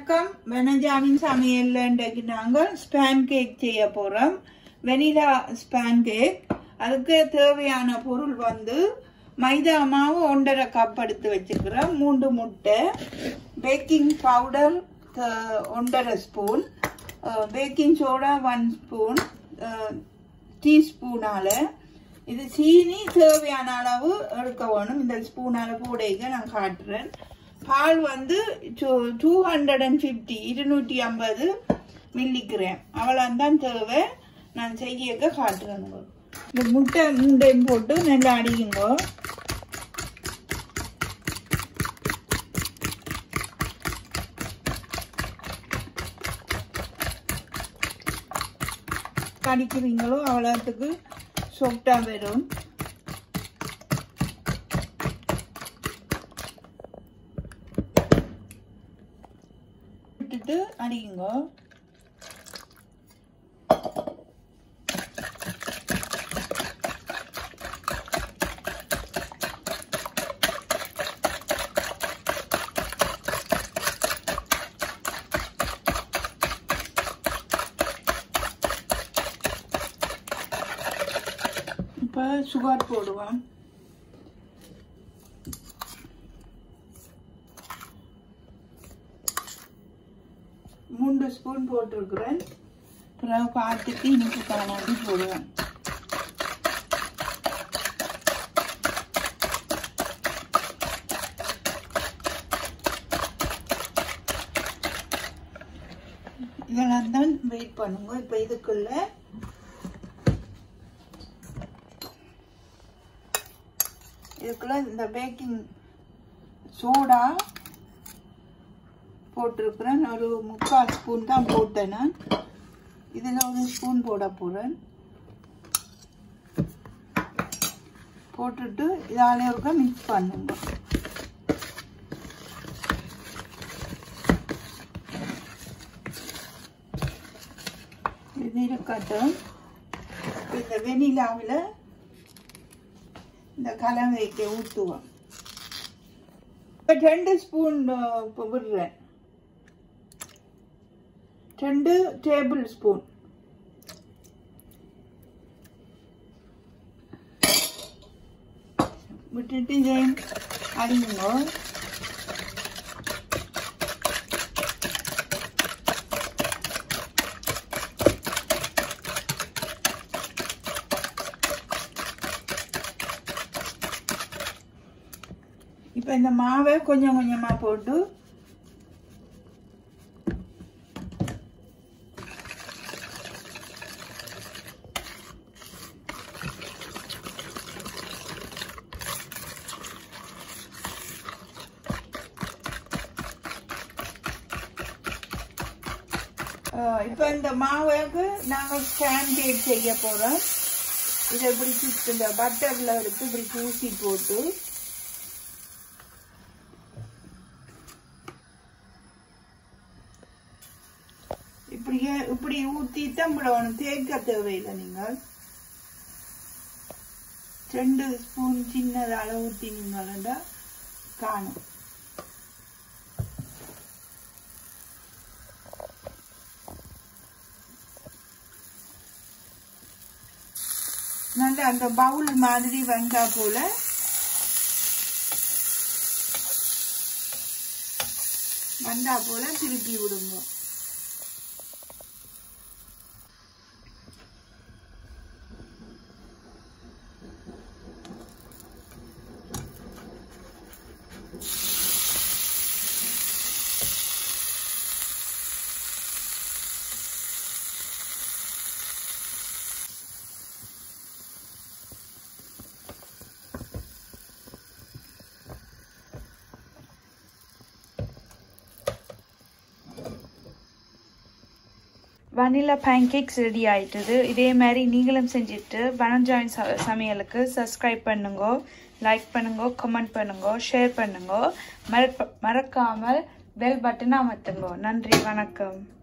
வணக்கம் வெனஜாமின் சமையல்ல இன்றைக்கு நாங்கள் ஸ்பான் கேக் செய்ய போறோம் வெனிலா ஸ்பான் கேக் அதுக்கு தேவையான பொருள் வந்து மைதா மாவு ஒன்றரை கப் எடுத்து வச்சிருக்கிறோம் மூன்று முட்டை பேக்கிங் பவுடர் ஒன்றரை spoon baking soda one spoon டீஸ்பூனால இது சீனி தேவையான அளவு எடுக்க வேணும் இந்த ஸ்பூனால போடைக்க நான் காட்டுறேன் பால் வந்து டூ ஹண்ட்ரட் அண்ட் ஃபிஃப்டி இருநூற்றி ஐம்பது மில்லிகிராம் அவ்வளோதான் தேவை நான் செய்யக்க காட்டுறேன் உங்களுக்கு. இந்த முட்டை முண்டையும் போட்டு நல்லா அடிக்குங்க அடிக்கிறீங்களோ அவ்வளோத்துக்கு சொப்டா வரும் விட்டுட்டு அடிக்குங்க இப்போ சுகர் போடுவோம் மூன்று ஸ்பூன் போட்டிருக்கிறேன் பிறகு பார்த்துட்டு இனிப்பு காணாது போடுவேன் இதெல்லாம் தான் வெயிட் பண்ணுங்க இப்போ இதுக்குள்ள இதுக்குள்ள இந்த பேக்கிங் சோடா போட்டிருக்கிறேன் ஒரு முக்கால் ஸ்பூன் தான் போட்டேன் நான் இதில் ஒரு ஸ்பூன் போட போகிறேன் போட்டுட்டு இதாலே இருக்க மிக்ஸ் பண்ணுங்க இது இருக்கட்டும் இந்த வெனிலாவில் இந்த கலவைக்கு ஊற்றுவோம் இப்போ ரெண்டு ஸ்பூன் விடுறேன் ரெண்டு டேபிள் ஸ்பூன் விட்டுட்டு இதையும் அடிங்க இப்போ இந்த மாவை கொஞ்சம் கொஞ்சமாக போட்டு இப்போ இந்த மாவுக்கு நாங்கள் ஸ்டாண்ட் கேக் செய்ய போகிறோம் இதை இப்படி சுத்து இந்த பட்டரில் எடுத்து இப்படி ஊசி போட்டு இப்படியே இப்படி ஊற்றி தான் விடணும் தேய்க்க தேவையில்லை நீங்கள் ரெண்டு ஸ்பூன் சின்னதால ஊற்றினீங்களா காணும் நல்ல அந்த பவுல் மாதிரி வந்தா போல வந்தா போல திருப்பி விடுங்க வனிலா பேன்கேக்ஸ் ரெடி ஆயிட்டுது இதே மாதிரி நீங்களும் செஞ்சுட்டு வனஜாயின் ச சமையலுக்கு சப்ஸ்கிரைப் பண்ணுங்க லைக் பண்ணுங்க கமெண்ட் பண்ணுங்க ஷேர் பண்ணுங்க மறப்ப மறக்காமல் பெல் பட்டனை அமர்த்துங்க நன்றி வணக்கம்